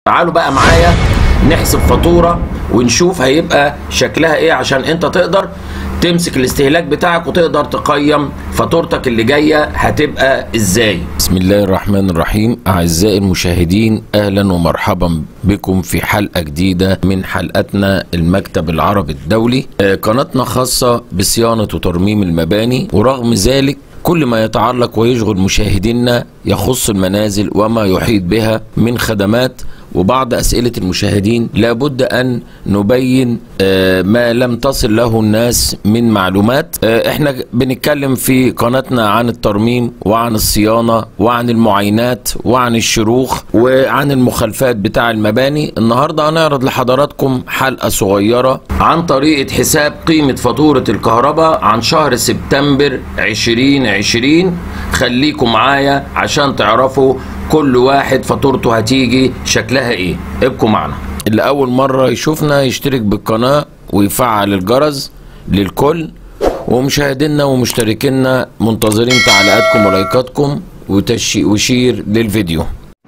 تعالوا بقى معايا نحسب فاتوره ونشوف هيبقى شكلها ايه عشان انت تقدر تمسك الاستهلاك بتاعك وتقدر تقيم فاتورتك اللي جايه هتبقى ازاي بسم الله الرحمن الرحيم أعزائي المشاهدين أهلا ومرحبا بكم في حلقة جديدة من حلقتنا المكتب العربي الدولي آه، قناتنا خاصة بصيانة وترميم المباني ورغم ذلك كل ما يتعلق ويشغل مشاهدينا يخص المنازل وما يحيط بها من خدمات وبعض أسئلة المشاهدين لابد أن نبين آه، ما لم تصل له الناس من معلومات آه، احنا بنتكلم في قناتنا عن الترميم وعن الصيانة وعن المعاينات وعن الشروخ وعن المخالفات بتاع المباني النهاردة هنعرض لحضراتكم حلقة صغيرة عن طريقه حساب قيمه فاتوره الكهرباء عن شهر سبتمبر 2020 خليكم معايا عشان تعرفوا كل واحد فاتورته هتيجي شكلها ايه ابقوا معنا اللي أول مرة يشوفنا يشترك بالقناة ويفعل الجرس للكل ومشاهدينا ومشتركينا منتظرين تعليقاتكم ولايكاتكم وتشي وشير للفيديو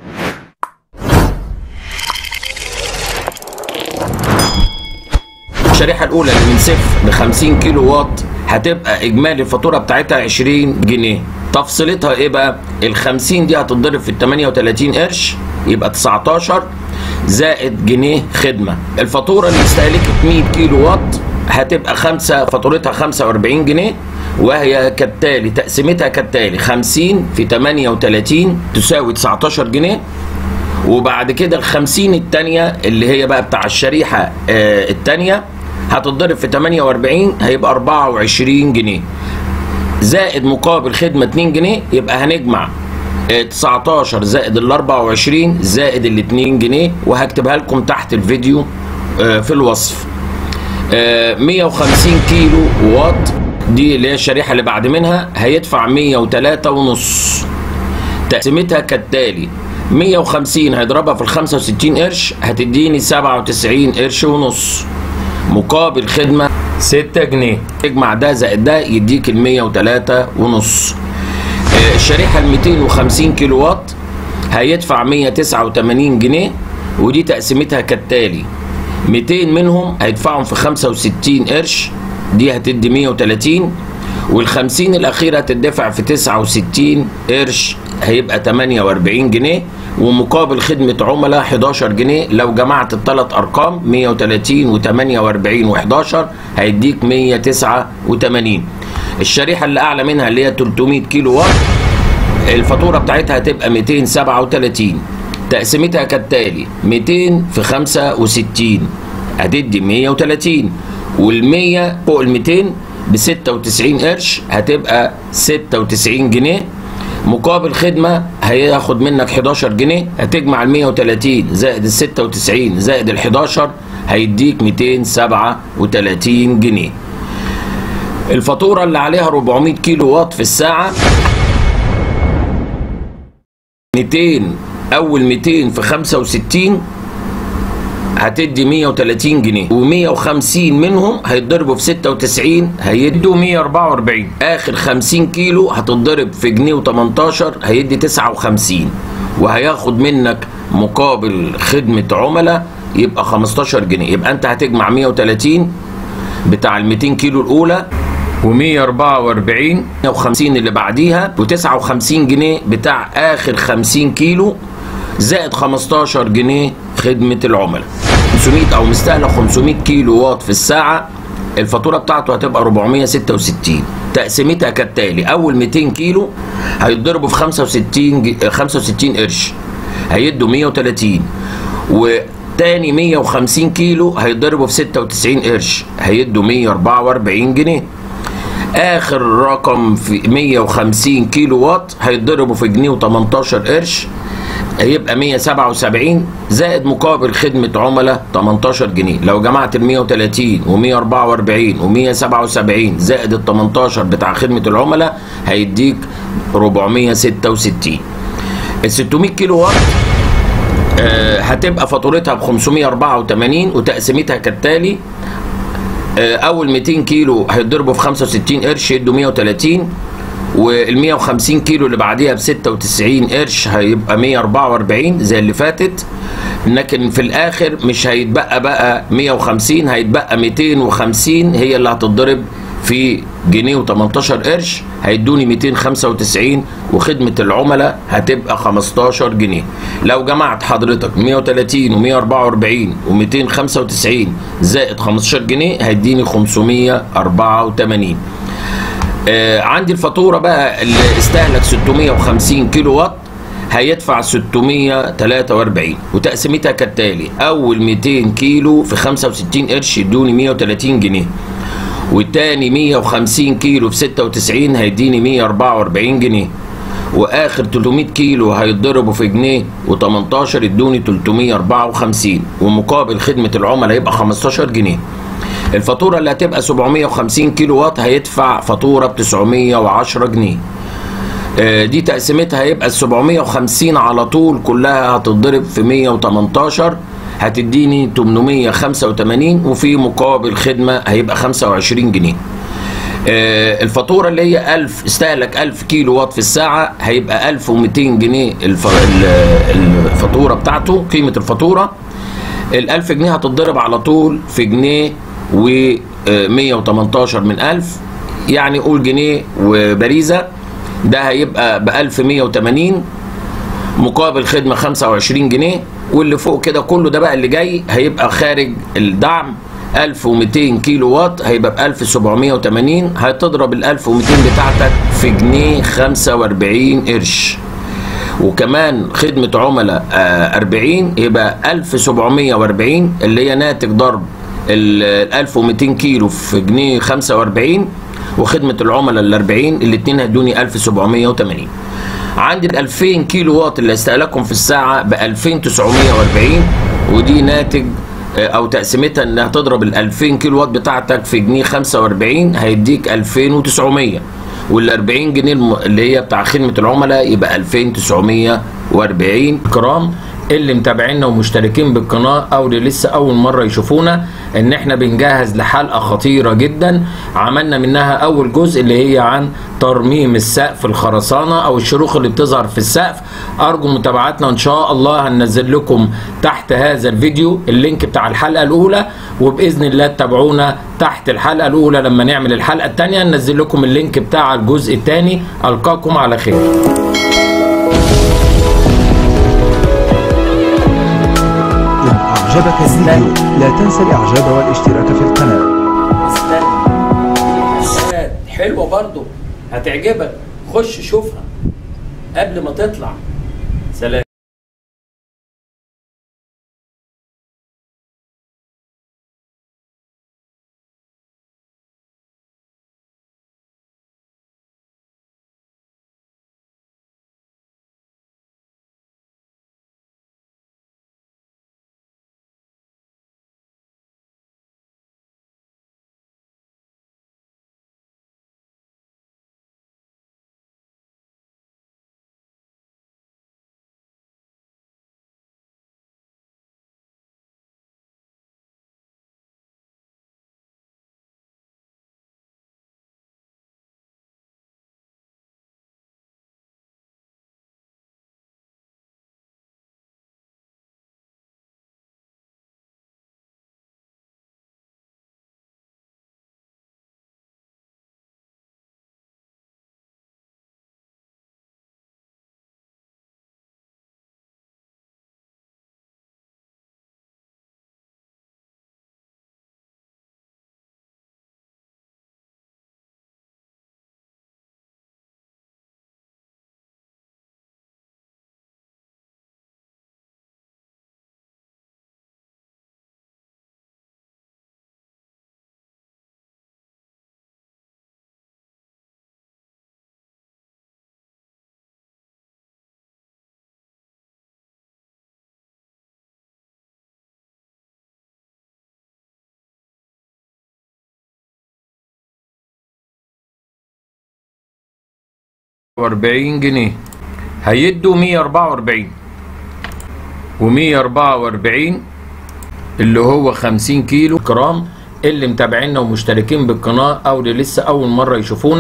الشريحه الاولى اللي من صفر ل 50 كيلو واط هتبقى اجمالي الفاتوره بتاعتها 20 جنيه تفصيلتها ايه بقى ال 50 دي هتتضرب في ال 38 قرش يبقى 19 زائد جنيه خدمه الفاتوره اللي استهلكت 100 كيلو واط هتبقى خمسة فاتورتها 45 جنيه وهي كالتالي تقسيمتها كالتالي 50 في 38 تساوي 19 جنيه وبعد كده ال 50 التانية اللي هي بقى بتاع الشريحة آه التانية هتتضرب في 48 هيبقى 24 جنيه زائد مقابل خدمة 2 جنيه يبقى هنجمع آه، 19 زائد ال 24 زائد ال 2 جنيه وهكتبها لكم تحت الفيديو آه، في الوصف آه، 150 كيلو واط دي اللي هي الشريحة اللي بعد منها هيدفع 103 ونص تقسيمتها كالتالي 150 هيضربها في ال 65 قرش هتديني 97 قرش ونص مقابل خدمة 6 جنيه اجمع ده زائد ده يديك ال 103 ونص آه، الشريحة ال 250 كيلو واط هيدفع 189 جنيه ودي تقسيمتها كالتالي 200 منهم هيدفعهم في 65 قرش دي هتدي 130 وال 50 الأخيرة هتدفع في 69 قرش هيبقى 48 جنيه ومقابل خدمة عملاء 11 جنيه لو جمعت الثلاث أرقام 130 و48 و11 هيديك 189 الشريحة اللي أعلى منها اللي هي 300 كيلو واط الفاتورة بتاعتها هتبقى 237 تقسيمتها كالتالي 200 في 65 هتدي 130 وال100 فوق ال 200 ب 96 قرش هتبقى 96 جنيه مقابل خدمة هياخد منك 11 جنيه هتجمع ال 130 زائد ال 96 زائد ال 11 هيديك 237 جنيه الفاتورة اللي عليها 400 كيلو واط في الساعة 200 أول 200 في 65 هتدي 130 جنيه و150 منهم هيتضربوا في 96 هيدوا 144 اخر 50 كيلو هتتضرب في جنيه و18 هيدي 59 وهياخد منك مقابل خدمة عملاء يبقى 15 جنيه يبقى انت هتجمع 130 بتاع ال 200 كيلو الاولى و144 150 اللي بعديها و59 جنيه بتاع اخر 50 كيلو زائد 15 جنيه خدمة العملاء 500 او مستهلك 500 كيلو واط في الساعة الفاتورة بتاعته هتبقى 466 تقسيمتها كالتالي اول 200 كيلو هيتضربوا في 65 ج- 65 قرش هيدوا 130 وتاني 150 كيلو هيتضربوا في 96 قرش هيدوا 144 جنيه اخر رقم في 150 كيلو واط هيتضربوا في جنيه و18 قرش هيبقى 177 زائد مقابل خدمة عملاء 18 جنيه لو جمعت ال 130 و 144 و 177 زائد ال 18 بتاع خدمة العملاء هيديك 466 ال 600 كيلو واط آه، هتبقى فاتورتها ب 584 وتقسيمتها كالتالي آه، اول 200 كيلو هيتضربوا في 65 قرش يدوا 130 وال 150 كيلو اللي بعديها ب 96 قرش هيبقى 144 زي اللي فاتت لكن في الاخر مش هيتبقى بقى 150 هيتبقى 250 هي اللي هتتضرب في جنيه و18 قرش هيدوني 295 وخدمة العملاء هتبقى 15 جنيه لو جمعت حضرتك 130 و144 و295 زائد 15 جنيه هيديني 584 آه عندي الفاتورة بقى اللي استهلك 650 كيلو وات هيدفع 643 وتقسيمتها كالتالي اول 200 كيلو في 65 قرش يدوني 130 جنيه والتاني 150 كيلو في 96 هيديني 144 جنيه واخر 300 كيلو هيتضربوا في جنيه و18 ادوني 354 ومقابل خدمه العملاء هيبقى 15 جنيه الفاتوره اللي هتبقى 750 كيلو وات هيدفع فاتوره ب 910 جنيه آه، دي تقسيمتها هيبقى ال 750 على طول كلها هتتضرب في 118 هتديني 885 وفي مقابل خدمه هيبقى 25 جنيه آه، الفاتوره اللي هي 1000 استهلك 1000 كيلو وات في الساعه هيبقى 1200 جنيه الف... ال- الفاتوره بتاعته قيمه الفاتوره ال 1000 جنيه هتتضرب على طول في جنيه و 118 من 1000 يعني قول جنيه وبريزه ده هيبقى ب 1180 مقابل خدمه 25 جنيه واللي فوق كده كله ده بقى اللي جاي هيبقى خارج الدعم 1200 كيلو وات هيبقى ب 1780 هتضرب ال 1200 بتاعتك في جنيه 45 قرش وكمان خدمة عملاء آه، 40 يبقى 1740 اللي هي ناتج ضرب ال 1200 كيلو في جنيه 45 وخدمة العملاء ال 40 الاتنين هيدوني 1780 عندي ال 2000 كيلو وات اللي استهلاكهم في الساعة ب 2940 ودي ناتج آه، او تقسيمتها انها تضرب ال 2000 كيلو وات بتاعتك في جنيه 45 هيديك 2900 وال 40 جنيه الم- اللي هي بتاع خدمه العملاء يبقى 2940 كرام اللي متابعينا ومشتركين بالقناه او اللي لسه اول مره يشوفونا ان احنا بنجهز لحلقه خطيره جدا عملنا منها اول جزء اللي هي عن ترميم السقف الخرسانه او الشروخ اللي بتظهر في السقف ارجو متابعتنا ان شاء الله هننزل لكم تحت هذا الفيديو اللينك بتاع الحلقه الاولى وباذن الله تتابعونا تحت الحلقه الاولى لما نعمل الحلقه الثانيه ننزل لكم اللينك بتاع الجزء الثاني القاكم على خير إن أعجبك الفيديو لا تنسى الإعجاب والاشتراك في القناة استنى حلوه برضو هتعجبك خش شوفها قبل ما تطلع سلام واربعين جنيه هيدوا مية أربعة وأربعين ومية أربعة وأربعين اللي هو خمسين كيلو جرام اللي متابعينا ومشتركين بالقناة أو اللي لسه أول مرة يشوفونا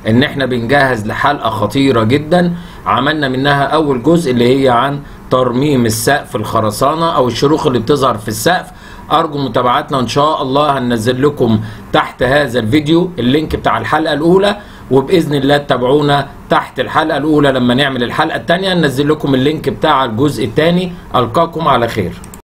ان احنا بنجهز لحلقه خطيره جدا عملنا منها اول جزء اللي هي عن ترميم السقف الخرسانه او الشروخ اللي بتظهر في السقف ارجو متابعتنا ان شاء الله هننزل لكم تحت هذا الفيديو اللينك بتاع الحلقه الاولى وباذن الله تتابعونا تحت الحلقه الاولى لما نعمل الحلقه الثانيه ننزل لكم اللينك بتاع الجزء الثاني القاكم على خير